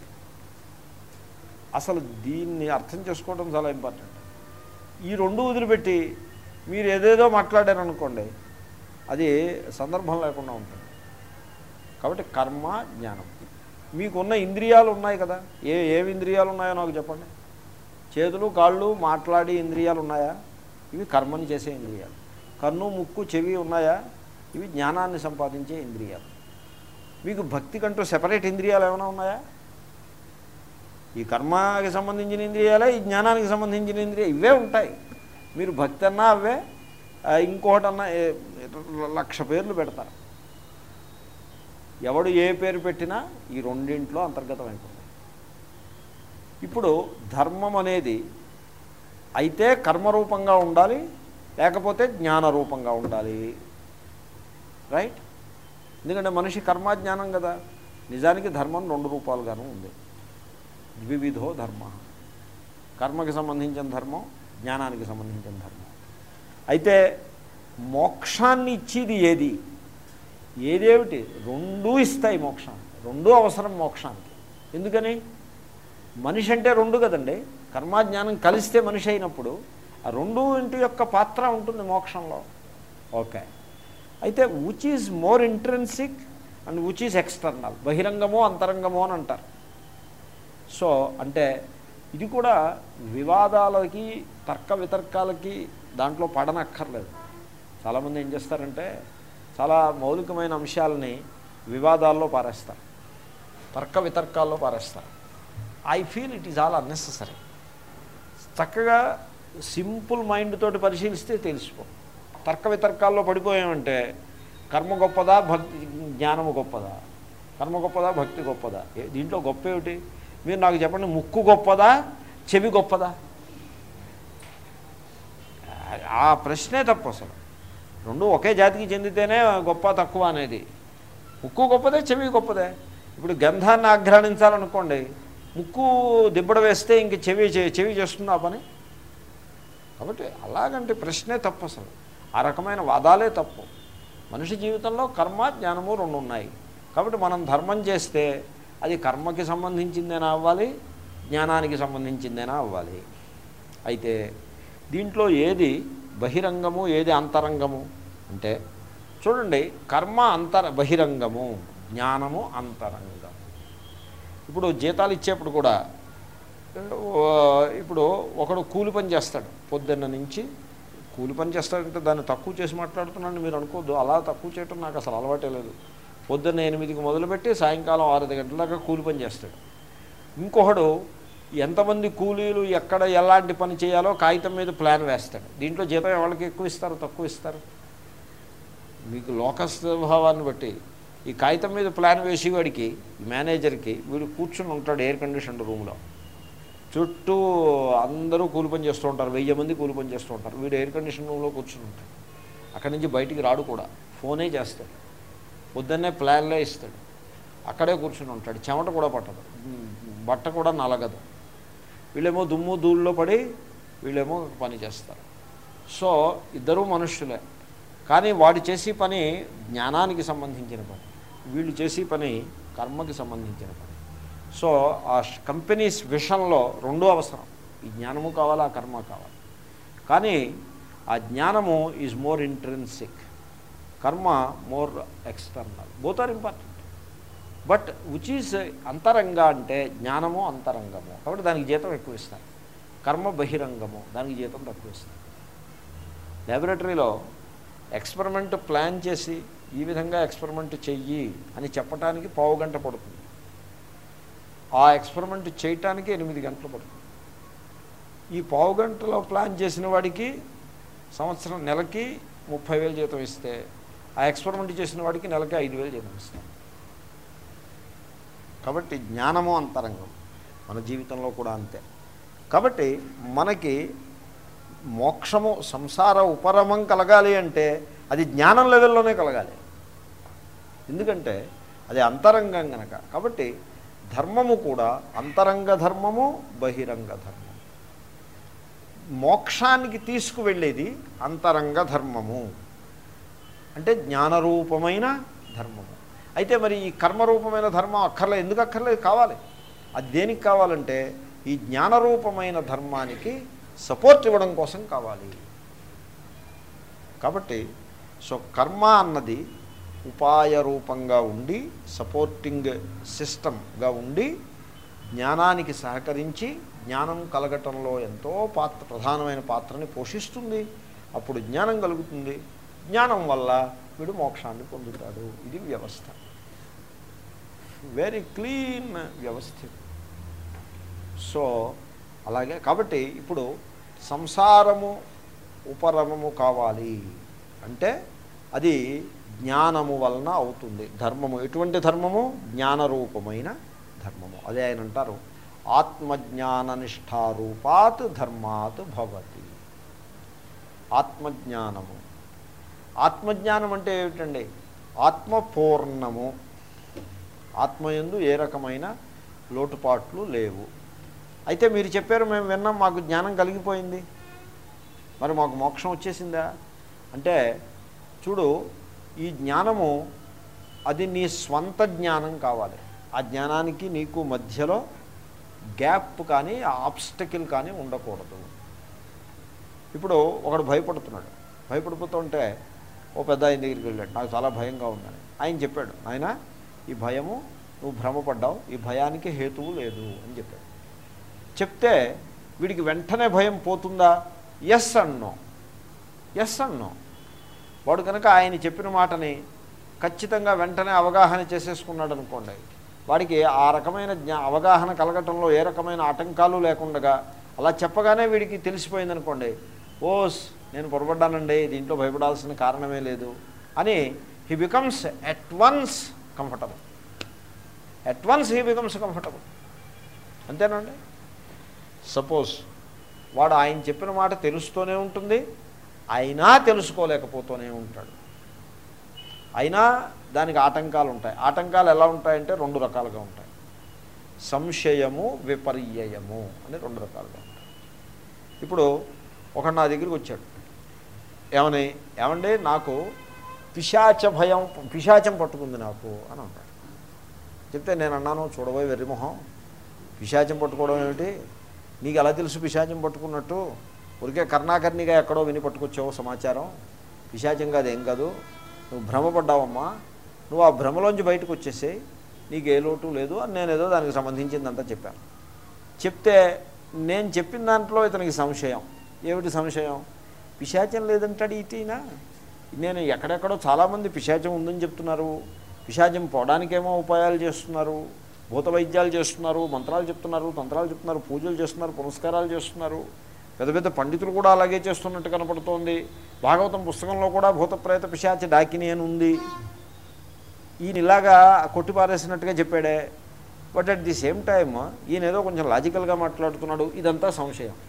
Speaker 1: అసలు దీన్ని అర్థం చేసుకోవడం చాలా ఇంపార్టెంట్ ఈ రెండు వదిలిపెట్టి మీరు ఏదేదో మాట్లాడారనుకోండి అది సందర్భం లేకుండా ఉంటుంది కాబట్టి కర్మ జ్ఞానం మీకున్న ఇంద్రియాలు ఉన్నాయి కదా ఏ ఏవి ఇంద్రియాలు ఉన్నాయో నాకు చెప్పండి చేతులు కాళ్ళు మాట్లాడి ఇంద్రియాలు ఉన్నాయా ఇవి కర్మని చేసే ఇంద్రియాలు కన్ను ముక్కు చెవి ఉన్నాయా ఇవి జ్ఞానాన్ని సంపాదించే ఇంద్రియాలు మీకు భక్తి కంటూ సెపరేట్ ఇంద్రియాలు ఏమైనా ఉన్నాయా ఈ కర్మకి సంబంధించిన ఇంద్రియాలే ఈ జ్ఞానానికి సంబంధించిన ఇంద్రియ ఇవే ఉంటాయి మీరు భక్తి అన్నా అవే ఆ, ఇంకొకటన్నా ఏ- లక్ష పేర్లు పెడతారు ఎవడు ఏ పేరు పెట్టినా ఈ రెండింట్లో అంతర్గతం అయిపోతుంది ఇప్పుడు ధర్మం అనేది అయితే కర్మరూపంగా ఉండాలి లేకపోతే జ్ఞాన రూపంగా ఉండాలి రైట్ ఎందుకంటే మనిషి కర్మాజ్ఞానం కదా నిజానికి ధర్మం రెండు రూపాలుగాను ఉంది ద్వివిధో ధర్మ కర్మకి సంబంధించిన ధర్మం జ్ఞానానికి సంబంధించిన ధర్మం అయితే మోక్షాన్ని ఇచ్చేది ఏది ఏదేమిటి రెండూ ఇస్తాయి మోక్షం రెండూ అవసరం మోక్షానికి ఎందుకని మనిషి అంటే రెండు కదండి కర్మాజ్ఞానం కలిస్తే మనిషి అయినప్పుడు ఆ రెండు ఇంటి యొక్క పాత్ర ఉంటుంది మోక్షంలో ఓకే అయితే which is more intrinsic and which is external బహిరంగమో అంతరంగమో అని అంటారు సో అంటే ఇది కూడా వివాదాలకి తర్క వితర్కాలకి దాంట్లో పడనక్కర్లేదు చాలామంది ఏం చేస్తారంటే చాలా మౌలికమైన అంశాలని వివాదాల్లో పారేస్తారు తర్క వితర్కాల్లో పారేస్తారు I feel it is all unnecessary చక్కగా సింపుల్ మైండ్ తోటి పరిశీలిస్తే తెలిసిపో తర్క వితర్కాల్లో పడిపోయామంటే కర్మ గొప్పదా భక్తి జ్ఞానము గొప్పదా కర్మ గొప్పదా భక్తి గొప్పదా ఏ- దీంట్లో గొప్ప ఏమిటి మీరు నాకు చెప్పండి ముక్కు గొప్పదా చెవి గొప్పదా ఆ- ఆ ప్రశ్నే తప్పు అసలు రెండు ఒకే జాతికి చెందితేనే గొప్ప తక్కువ అనేది ముక్కు గొప్పదే చెవి గొప్పదే ఇప్పుడు గంధాన్ని ఆఘ్రాణించాలనుకోండి ముక్కు దిబ్బడ వేస్తే ఇంక చెవి చే- చెవి చేస్తుంది ఆ పని కాబట్టి అలాగంటే ప్రశ్నే తప్పు అసలు ఆ రకమైన వాదాలే తప్పు మనిషి జీవితంలో కర్మ జ్ఞానము రెండు ఉన్నాయి కాబట్టి మనం ధర్మం చేస్తే అది కర్మకి సంబంధించిందేనా అవ్వాలి జ్ఞానానికి సంబంధించిందేనా అవ్వాలి అయితే దీంట్లో ఏది బహిరంగము ఏది అంతరంగము అంటే చూడండి కర్మ అంతర బహిరంగము జ్ఞానము అంతరంగము ఇప్పుడు జీతాలు ఇచ్చేప్పుడు కూడా ఓ, ఇప్పుడు ఒకడు కూలి పని చేస్తాడు పొద్దున్న నుంచి కూలి పని చేస్తాడంటే దాన్ని తక్కువ చేసి మాట్లాడుతున్నాను మీరు అనుకోవద్దు అలా తక్కువ చేయటం నాకు అసలు అలవాటే లేదు పొద్దున్న ఎనిమిదికి మొదలుపెట్టి సాయంకాలం ఆరు గంటల దాకా కూలి పని చేస్తాడు ఇంకొకడు ఎంతమంది కూలీలు ఎక్కడ ఎలాంటి పని చేయాలో కాగితం మీద ప్లాన్ వేస్తాడు దీంట్లో జీతం ఎవరికి ఎక్కువ ఇస్తారు తక్కువ ఇస్తారు మీకు లోకస్ భావాన్ని బట్టి ఈ కాగితం మీద ప్లాన్ వేసేవాడికి ఈ మేనేజర్కి వీడు కూర్చుని ఉంటాడు ఎయిర్ కండిషన్ రూమ్లో చుట్టూ అందరూ కూలి పని చేస్తూ ఉంటారు వెయ్యి మంది కూలి పని చేస్తూ ఉంటారు వీడు ఎయిర్ కండిషన్ రూమ్లో కూర్చుని ఉంటాడు అక్కడి నుంచి బయటికి రాడు కూడా ఫోనే చేస్తాడు పొద్దున్నే ప్లాన్లే ఇస్తాడు అక్కడే కూర్చుని ఉంటాడు చెమట కూడా పట్టదు బట్ట కూడా నలగదు వీళ్ళేమో దుమ్ము ధూళ్ళలో పడి వీళ్ళేమో పని చేస్తారు సో ఇద్దరూ మనుష్యులే కానీ వాడు చేసే పని జ్ఞానానికి సంబంధించిన పని వీళ్ళు చేసే పని కర్మకి సంబంధించిన పని సో ఆ కంపెనీస్ విషన్లో రెండూ అవసరం ఈ జ్ఞానము కావాలి ఆ కర్మ కావాలి కానీ ఆ జ్ఞానము ఈజ్ మోర్ ఇంట్రెన్సిక్ కర్మ more external both are important but which is అంతరంగ అంటే జ్ఞానము అంతరంగము కాబట్టి దానికి జీతం ఎక్కువ ఇస్తారు కర్మ బహిరంగము దానికి జీతం తక్కువ ఇస్తారు ల్యాబొరేటరీలో ఎక్స్పెరిమెంట్ ప్లాన్ చేసి ఈ విధంగా ఎక్స్పెరిమెంట్ చెయ్యి అని చెప్పడానికి పావు గంట పడుతుంది ఆ ఎక్స్పెరిమెంట్ చేయటానికి ఎనిమిది గంటలు పడుతుంది ఈ పావు గంటలో ప్లాన్ చేసిన వాడికి సంవత్సరం నెలకి ముప్పై వేలు జీతం ఇస్తే ఆ ఎక్స్పెరిమెంట్ చేసిన వాడికి నెలకి ఐదు వేలు జీతం ఇస్తాం కాబట్టి జ్ఞానము అంతరంగం మన జీవితంలో కూడా అంతే కాబట్టి మనకి మోక్షము సంసార ఉపరమం కలగాలి అంటే అది జ్ఞానం లెవెల్లోనే కలగాలి ఎందుకంటే అది అంతరంగం గనక కాబట్టి ధర్మము కూడా అంతరంగ ధర్మము బహిరంగ ధర్మము మోక్షానికి తీసుకువెళ్ళేది అంతరంగ ధర్మము అంటే జ్ఞానరూపమైన ధర్మము అయితే మరి ఈ కర్మరూపమైన ధర్మం అక్కర్లేదు ఎందుకు అక్కర్లేదు కావాలి అది దేనికి కావాలంటే ఈ జ్ఞానరూపమైన ధర్మానికి సపోర్ట్ ఇవ్వడం కోసం కావాలి కాబట్టి సో కర్మ అన్నది ఉపాయ రూపంగా ఉండి సపోర్టింగ్ సిస్టమ్గా ఉండి జ్ఞానానికి సహకరించి జ్ఞానం కలగటంలో ఎంతో పాత్ర ప్రధానమైన పాత్రని పోషిస్తుంది అప్పుడు జ్ఞానం కలుగుతుంది జ్ఞానం వల్ల వీడు మోక్షాన్ని పొందుతాడు ఇది వ్యవస్థ వెరీ క్లీన్ వ్యవస్థ ఇది. సో అలాగే కాబట్టి ఇప్పుడు సంసారము ఉపరమము కావాలి అంటే అది జ్ఞానము వలన అవుతుంది ధర్మము ఎటువంటి ధర్మము జ్ఞానరూపమైన ధర్మము అదే ఆయన అంటారు ఆత్మజ్ఞాన నిష్ఠారూపాత్ ధర్మాత్ భవతి ఆత్మజ్ఞానము ఆత్మజ్ఞానం అంటే ఏమిటండి ఆత్మ పూర్ణము ఆత్మయందు ఏ రకమైన లోటుపాట్లు లేవు అయితే మీరు చెప్పారు మేము విన్నాం మాకు జ్ఞానం కలిగిపోయింది మరి మాకు మోక్షం వచ్చేసిందా అంటే చూడు ఈ జ్ఞానము అది నీ స్వంత జ్ఞానం కావాలి ఆ జ్ఞానానికి నీకు మధ్యలో గ్యాప్ కానీ ఆబ్స్టకిల్ కానీ ఉండకూడదు ఇప్పుడు ఒకడు భయపడుతున్నాడు భయపడిపోతుంటే ఓ పెద్ద ఆయన దగ్గరికి వెళ్ళాడు నాకు చాలా భయంగా ఉందని ఆయన చెప్పాడు ఆయన ఈ భయము నువ్వు భ్రమపడ్డావు ఈ భయానికి హేతువు లేదు అని చెప్పాడు చెప్తే వీడికి వెంటనే భయం పోతుందా ఎస్ అన్నో ఎస్ అన్నో వాడు కనుక ఆయన చెప్పిన మాటని ఖచ్చితంగా వెంటనే అవగాహన చేసేసుకున్నాడు అనుకోండి వాడికి ఆ రకమైన జ్ఞా అవగాహన కలగటంలో ఏ రకమైన ఆటంకాలు లేకుండగా అలా చెప్పగానే వీడికి తెలిసిపోయింది అనుకోండి ఓస్ నేను పొరపడ్డానండి దీంట్లో భయపడాల్సిన కారణమే లేదు అని he becomes at once comfortable at once he becomes comfortable అంతేనండి సపోజ్ వాడు ఆయన చెప్పిన మాట తెలుస్తూనే ఉంటుంది అయినా తెలుసుకోలేకపోతూనే ఉంటాడు అయినా దానికి ఆటంకాలు ఉంటాయి ఆటంకాలు ఎలా ఉంటాయంటే రెండు రకాలుగా ఉంటాయి సంశయము విపర్యయము అని రెండు రకాలుగా ఉంటాయి ఇప్పుడు ఒక నా దగ్గరికి వచ్చాడు ఏమని ఏమండి నాకు పిశాచ భయం పిశాచం పట్టుకుంది నాకు అని అన్నాడు చెప్తే నేను అన్నాను చూడబోయి వెర్రిమొహం పిశాచం పట్టుకోవడం ఏమిటి నీకు ఎలా తెలుసు పిశాచం పట్టుకున్నట్టు ఊరికే కర్ణాకర్ణిగా ఎక్కడో విని పట్టుకొచ్చావు సమాచారం పిశాచం కాదు ఏం కాదు నువ్వు భ్రమపడ్డావమ్మా నువ్వు ఆ భ్రమలోంచి బయటకు వచ్చేసేయి నీకు ఏ లోటు లేదు అని నేను ఏదో దానికి సంబంధించిందంతా చెప్పాను చెప్తే నేను చెప్పిన దాంట్లో ఇతనికి సంశయం ఏమిటి సంశయం పిశాచం లేదంటాడు ఇటీనా నేను ఎక్కడెక్కడో చాలామంది పిశాచం ఉందని చెప్తున్నారు పిశాచం పోవడానికేమో ఉపాయాలు చేస్తున్నారు భూత వైద్యాలు చేస్తున్నారు మంత్రాలు చెప్తున్నారు తంత్రాలు చెప్తున్నారు పూజలు చేస్తున్నారు పునస్కారాలు చేస్తున్నారు పెద్ద పెద్ద పండితులు కూడా అలాగే చేస్తున్నట్టు కనపడుతోంది భాగవతం పుస్తకంలో కూడా భూత ప్రేత పిశాచ డాకిని అని ఉంది ఈయన ఇలాగా కొట్టిపారేసినట్టుగా చెప్పాడే but at the same time ఈయన ఏదో కొంచెం లాజికల్గా మాట్లాడుతున్నాడు ఇదంతా సంశయం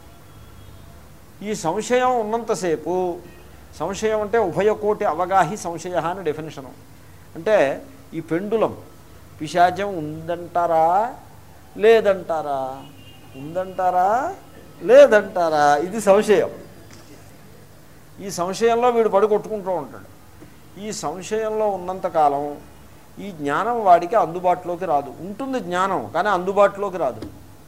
Speaker 1: ఈ సంశయం ఉన్నంతసేపు సంశయం అంటే ఉభయకోటి అవగాహి సంశయ అని డెఫినేషను అంటే ఈ పెండులం పిశాచం ఉందంటారా లేదంటారా ఉందంటారా లేదంటారా ఇది సంశయం ఈ సంశయంలో వీడు పడి కొట్టుకుంటూ ఉంటాడు ఈ సంశయంలో ఉన్నంతకాలం ఈ జ్ఞానం వాడికి అందుబాటులోకి రాదు ఉంటుంది జ్ఞానం కానీ అందుబాటులోకి రాదు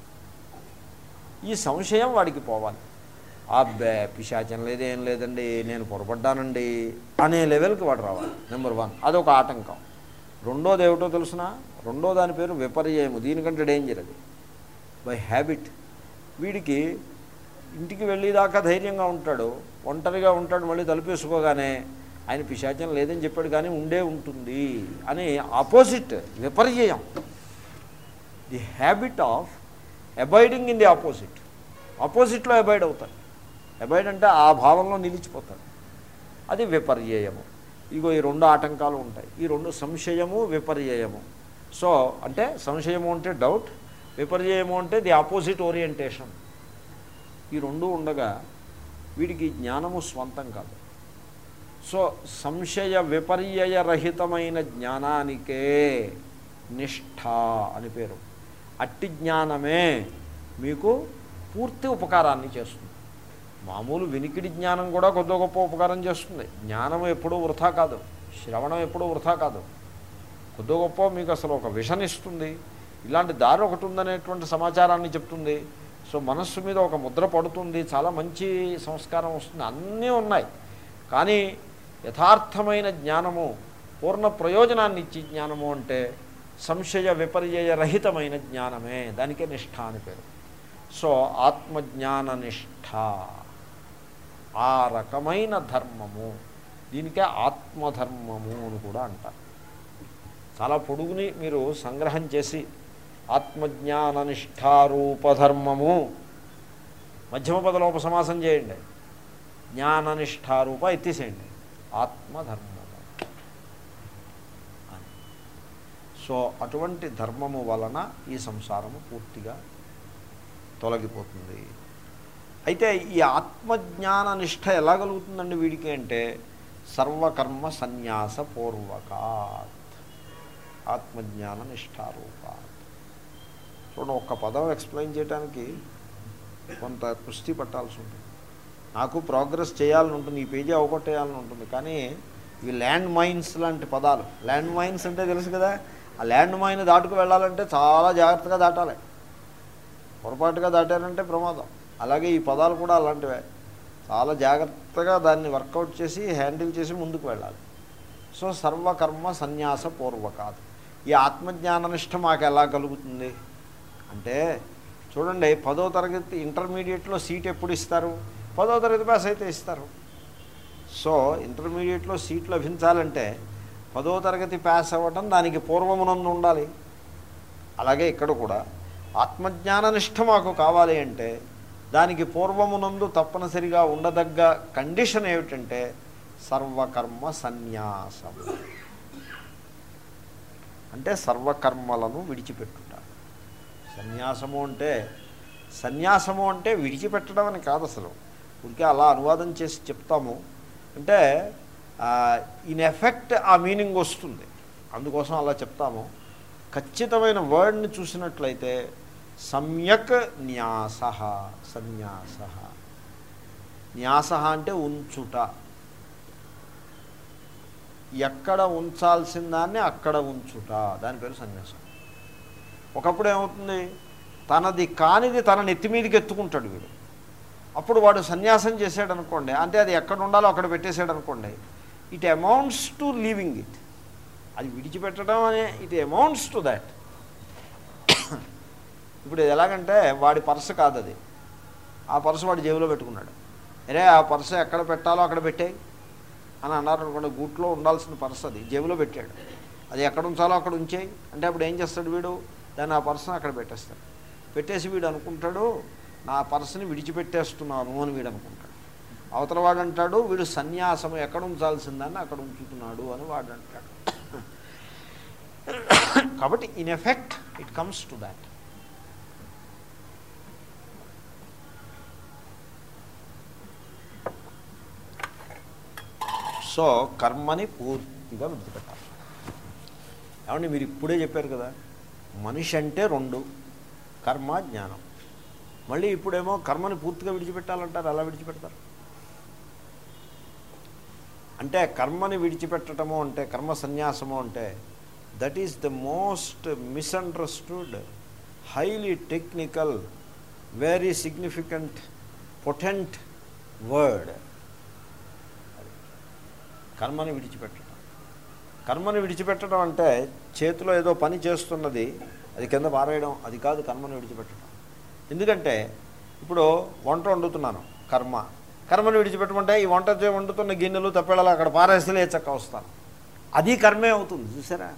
Speaker 1: ఈ సంశయం వాడికి పోవాలి అబ్బే పిశాచం లేదేం లేదండి నేను పొరపడ్డానండి అనే లెవెల్కి వాడు రావాలి నెంబర్ వన్ అదొక ఆటంకం రెండోది ఏమిటో తెలుసిన రెండో దాని పేరు విపర్యయము దీనికంటే డేంజర్ అది బై హ్యాబిట్ వీడికి ఇంటికి వెళ్ళేదాకా ధైర్యంగా ఉంటాడు ఒంటరిగా ఉంటాడు మళ్ళీ తలుపేసుకోగానే ఆయన పిశాచం లేదని చెప్పాడు కానీ ఉండే ఉంటుంది అని opposite విపర్యయం the habit of avoiding in the opposite ఆపోజిట్లో అబాయిడ్ అవుతాడు అబాయిడ్ అంటే ఆ భావంలో నిలిచిపోతాడు అది విపర్యయము ఇగో ఈ రెండు ఆటంకాలు ఉంటాయి ఈ రెండు సంశయము విపర్యయము సో అంటే సంశయము అంటే డౌట్ విపర్యయము అంటే ది ఆపోజిట్ ఓరియంటేషన్ ఈ రెండు ఉండగా వీడికి జ్ఞానము స్వంతం కాదు సో సంశయ విపర్యయ రహితమైన జ్ఞానానికే నిష్ఠ అని పేరు అట్టి జ్ఞానమే మీకు పూర్తి ఉపకారాన్ని చేస్తుంది మామూలు వినికిడి జ్ఞానం కూడా కొద్ది గొప్ప ఉపకారం చేస్తుంది జ్ఞానం ఎప్పుడూ వృథా కాదు శ్రవణం ఎప్పుడూ వృథా కాదు కొద్ది గొప్ప మీకు అసలు ఒక విషన్ ఇస్తుంది ఇలాంటి దారి ఒకటి ఉందనేటువంటి సమాచారాన్ని చెప్తుంది సో మనస్సు మీద ఒక ముద్ర పడుతుంది చాలా మంచి సంస్కారం వస్తుంది అన్నీ ఉన్నాయి కానీ యథార్థమైన జ్ఞానము పూర్ణ ప్రయోజనాన్ని ఇచ్చే జ్ఞానము అంటే సంశయ విపర్యయ రహితమైన జ్ఞానమే దానికే నిష్ఠ అని పేరు సో ఆత్మజ్ఞాన నిష్ఠ ఆ రకమైన ధర్మము దీనికే ఆత్మధర్మము అని కూడా అంటారు చాలా పొడుగుని మీరు సంగ్రహం చేసి ఆత్మజ్ఞాన నిష్ఠారూపధర్మము మధ్యమ పదలోప సమాసం చేయండి జ్ఞాననిష్టారూప ఎత్తిసేయండి ఆత్మధర్మము అని సో అటువంటి ధర్మము వలన ఈ సంసారము పూర్తిగా తొలగిపోతుంది అయితే ఈ ఆత్మజ్ఞాన నిష్ట ఎలా కలుగుతుందండి వీడికి అంటే సర్వకర్మ సన్యాస పూర్వకాత్ ఆత్మజ్ఞాన నిష్ఠారూపాత్ చూడండి ఒక్క పదం ఎక్స్ప్లెయిన్ చేయడానికి కొంత కుస్తీ పట్టాల్సి ఉంటుంది నాకు ప్రోగ్రెస్ చేయాలని ఉంటుంది ఈ పేజీ అవగొట్టేయాలని ఉంటుంది కానీ ఇవి ల్యాండ్ మైన్స్ లాంటి పదాలు ల్యాండ్ మైన్స్ అంటే తెలుసు కదా ఆ ల్యాండ్ మైన్ దాటుకు వెళ్ళాలంటే చాలా జాగ్రత్తగా దాటాలి పొరపాటుగా దాటారంటే ప్రమాదం అలాగే ఈ పదాలు కూడా అలాంటివే చాలా జాగ్రత్తగా దాన్ని వర్కౌట్ చేసి హ్యాండిల్ చేసి ముందుకు వెళ్ళాలి సో సర్వకర్మ సన్యాస పూర్వకాదు ఈ ఆత్మజ్ఞాననిష్ట మాకు ఎలా కలుగుతుంది అంటే చూడండి పదో తరగతి ఇంటర్మీడియట్లో సీట్ ఎప్పుడు ఇస్తారు పదో తరగతి పాస్ అయితే ఇస్తారు సో ఇంటర్మీడియట్లో సీట్ లభించాలంటే పదో తరగతి పాస్ అవ్వటం దానికి పూర్వమునందు ఉండాలి అలాగే ఇక్కడ కూడా ఆత్మజ్ఞాననిష్ట మాకు కావాలి అంటే దానికి పూర్వమునందు తప్పనిసరిగా ఉండదగ్గ కండిషన్ ఏమిటంటే సర్వకర్మ సన్యాసం అంటే సర్వకర్మలను విడిచిపెట్టుట సన్యాసము అంటే సన్యాసము అంటే విడిచిపెట్టడం అని కాదు అసలు ఊరికే అలా అనువాదం చేసి చెప్తాము అంటే ఇన్ ఎఫెక్ట్ ఆ మీనింగ్ వస్తుంది అందుకోసం అలా చెప్తాము ఖచ్చితమైన వర్డ్ని చూసినట్లయితే సమ్యక్ న్యాస సన్యాస న్యాస అంటే ఉంచుట ఎక్కడ ఉంచాల్సిన దాన్ని అక్కడ ఉంచుట దాని పేరు సన్యాసం ఒకప్పుడు ఏమవుతుంది తనది కానిది తన నెత్తి మీదకి ఎత్తుకుంటాడు వీడు అప్పుడు వాడు సన్యాసం చేసాడు అనుకోండి అంటే అది ఎక్కడ ఉండాలో అక్కడ పెట్టేశాడు అనుకోండి it amounts to leaving it అది విడిచిపెట్టడం అనే ఇట్ అమౌంట్స్ టు దాట్ ఇప్పుడు ఇది ఎలాగంటే వాడి పర్సు కాదు అది ఆ పర్సు వాడి జేబులో పెట్టుకున్నాడు అరే ఆ పర్సు ఎక్కడ పెట్టాలో అక్కడ పెట్టాయి అని అన్నారు అనుకోండి గూట్లో ఉండాల్సిన పర్సు అది జేబులో పెట్టాడు అది ఎక్కడ ఉంచాలో అక్కడ ఉంచేయి అంటే అప్పుడు ఏం చేస్తాడు వీడు దాన్ని ఆ పర్సును అక్కడ పెట్టేస్తాడు పెట్టేసి వీడు అనుకుంటాడు నా పర్సుని విడిచిపెట్టేస్తున్నాను అని వీడు అనుకుంటాడు అవతల వాడు అంటాడు వీడు సన్యాసం ఎక్కడ ఉంచాల్సిందని అక్కడ ఉంచుతున్నాడు అని వాడు అంటాడు కాబట్టి in effect it comes to that so కర్మని పూర్తిగా విడిచిపెట్టాలి ఏమండి మీరు ఇప్పుడే చెప్పారు కదా మనిషి అంటే రెండు కర్మ జ్ఞానం మళ్ళీ ఇప్పుడేమో కర్మని పూర్తిగా విడిచిపెట్టాలంటారు అలా విడిచిపెడతారు అంటే కర్మని విడిచిపెట్టడము అంటే కర్మ సన్యాసము అంటే that is the most misunderstood highly technical very significant potent word కర్మని విడిచిపెట్టడం కర్మని విడిచిపెట్టడం అంటే చేతిలో ఏదో పని చేస్తున్నది అది కింద పారేయడం అది కాదు కర్మని విడిచిపెట్టడం ఎందుకంటే ఇప్పుడు వంట వండుతున్నాను కర్మ కర్మను విడిచిపెట్టమంటే ఈ వంట చే- వండుతున్న గిన్నెలు తప్పేళాలు అక్కడ పారేసి లేచక్క వస్తాను అది కర్మే అవుతుంది చూసారా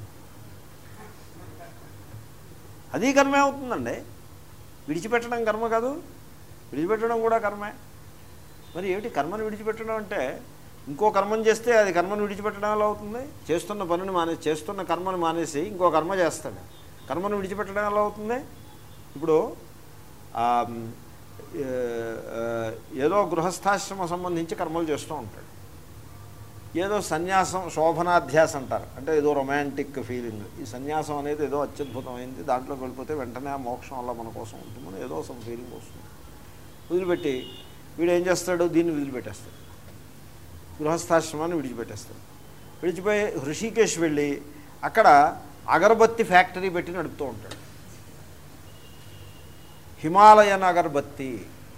Speaker 1: అది కర్మే అవుతుందండి విడిచిపెట్టడం కర్మ కాదు విడిచిపెట్టడం కూడా కర్మే మరి ఏమిటి కర్మను విడిచిపెట్టడం అంటే ఇంకో కర్మను చేస్తే అది కర్మను విడిచిపెట్టడం ఎలా అవుతుంది చేస్తున్న పనిని మానేసి చేస్తున్న కర్మను మానేసి ఇంకో కర్మ చేస్తాడు కర్మను విడిచిపెట్టడం ఎలా అవుతుంది ఇప్పుడు ఆ, ఏ, ఆ, ఏదో గృహస్థాశ్రమ సంబంధించి కర్మలు చేస్తూ ఉంటాడు ఏదో సన్యాసం శోభనాధ్యాస అంటారు అంటే ఏదో రొమాంటిక్ ఫీలింగ్ ఈ సన్యాసం అనేది ఏదో అత్యద్భుతమైంది దాంట్లోకి వెళ్ళిపోతే వెంటనే ఆ మోక్షం వల్ల మన కోసం ఉంటుందని ఏదో సమ్ ఫీలింగ్ వస్తుంది వదిలిపెట్టి వీడు ఏం చేస్తాడు దీన్ని వదిలిపెట్టేస్తాడు గృహస్థాశ్రమాన్ని విడిచిపెట్టేస్తాడు విడిచిపోయి హృషికేశ్ వెళ్ళి అక్కడ అగరబత్తి ఫ్యాక్టరీ పెట్టి నడుపుతూ ఉంటాడు హిమాలయన్ అగరబత్తి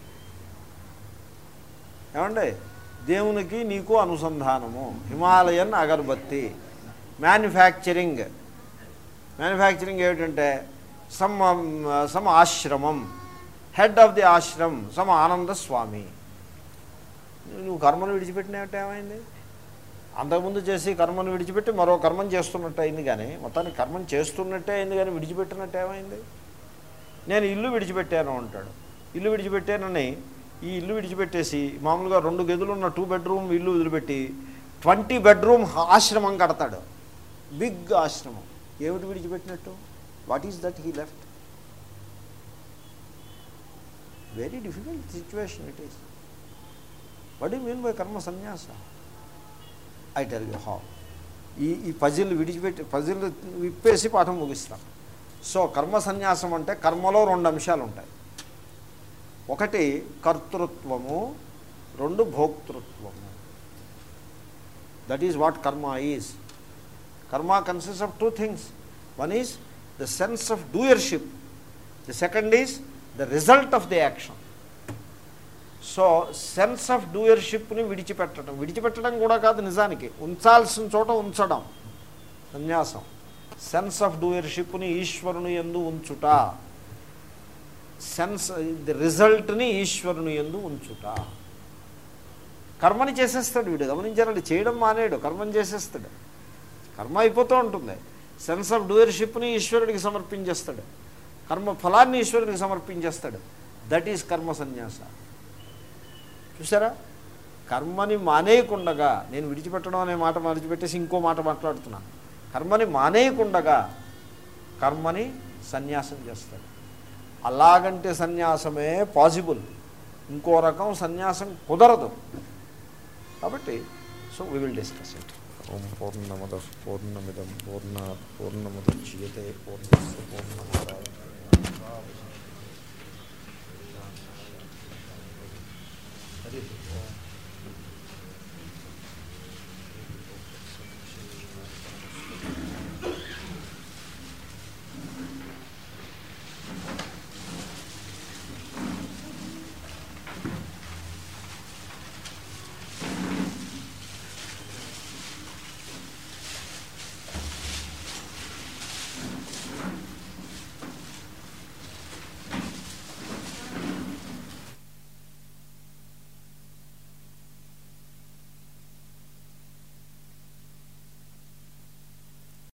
Speaker 1: ఏమండి దేవునికి నీకు అనుసంధానము హిమాలయన్ అగరబత్తి మ్యానుఫ్యాక్చరింగ్ మ్యానుఫ్యాక్చరింగ్ ఏమిటంటే సమ్ సమ్ ఆశ్రమం head of the ashram some Ananda Swami నువ్వు కర్మను విడిచిపెట్టినట్టు ఏమైంది అంతకుముందు చేసి కర్మను విడిచిపెట్టి మరో కర్మం చేస్తున్నట్టు అయింది కానీ మొత్తానికి కర్మం చేస్తున్నట్టే అయింది కానీ విడిచిపెట్టినట్టు ఏమైంది నేను ఇల్లు విడిచిపెట్టాను అంటాడు ఇల్లు విడిచిపెట్టానని ఈ ఇల్లు విడిచిపెట్టేసి మామూలుగా రెండు గదులు ఉన్న టూ బెడ్రూమ్ ఇల్లు వదిలిపెట్టి ట్వంటీ బెడ్రూమ్ ఆశ్రమం కడతాడు బిగ్ ఆశ్రమం ఏమిటి విడిచిపెట్టినట్టు what is that he left very difficult situation it is what you mean by karma sanyasa I tell you how ఈ ఈ పజిల్ విడిచిపెట్టి పజిల్ విప్పేసి పాఠం ముగిస్తాను సో కర్మ సన్యాసం అంటే కర్మలో రెండు అంశాలు ఉంటాయి ఒకటి కర్తృత్వము రెండు భోక్తృత్వం that is what karma is karma consist of two things one is the sense of doership the second is the result of the action so sense of డూయర్షిప్ని విడిచిపెట్టడం విడిచిపెట్టడం కూడా కాదు నిజానికి ఉంచాల్సిన చోట ఉంచడం సన్యాసం సెన్స్ ఆఫ్ డూయర్షిప్ని ఈశ్వరుని ఎందు ఉంచుట సెన్స్ ది రిజల్ట్ని ఈశ్వరుని ఎందు ఉంచుట కర్మని చేసేస్తాడు వీడు గమనించారండి చేయడం మానేడు కర్మని చేసేస్తాడు కర్మ అయిపోతూ ఉంటుంది సెన్స్ ఆఫ్ డూయర్షిప్ని ఈశ్వరుడికి సమర్పించేస్తాడు కర్మ ఫలాన్ని ఈశ్వరుడికి సమర్పించేస్తాడు దట్ ఈజ్ కర్మ సన్యాస చూసారా కర్మని మానేయకుండగా నేను విడిచిపెట్టడం అనే మాట విడిచిపెట్టేసి ఇంకో మాట మాట్లాడుతున్నాను కర్మని మానేయకుండగా కర్మని సన్యాసం చేస్తాడు అలాగంటే సన్యాసమే పాసిబుల్ ఇంకో రకం సన్యాసం కుదరదు కాబట్టి so we will discuss it ఓం పూర్ణమద పూర్ణమిదం పూర్ణ పూర్ణముద్యతే పూర్ణస్ పూర్ణమాదాయ హరి ఓం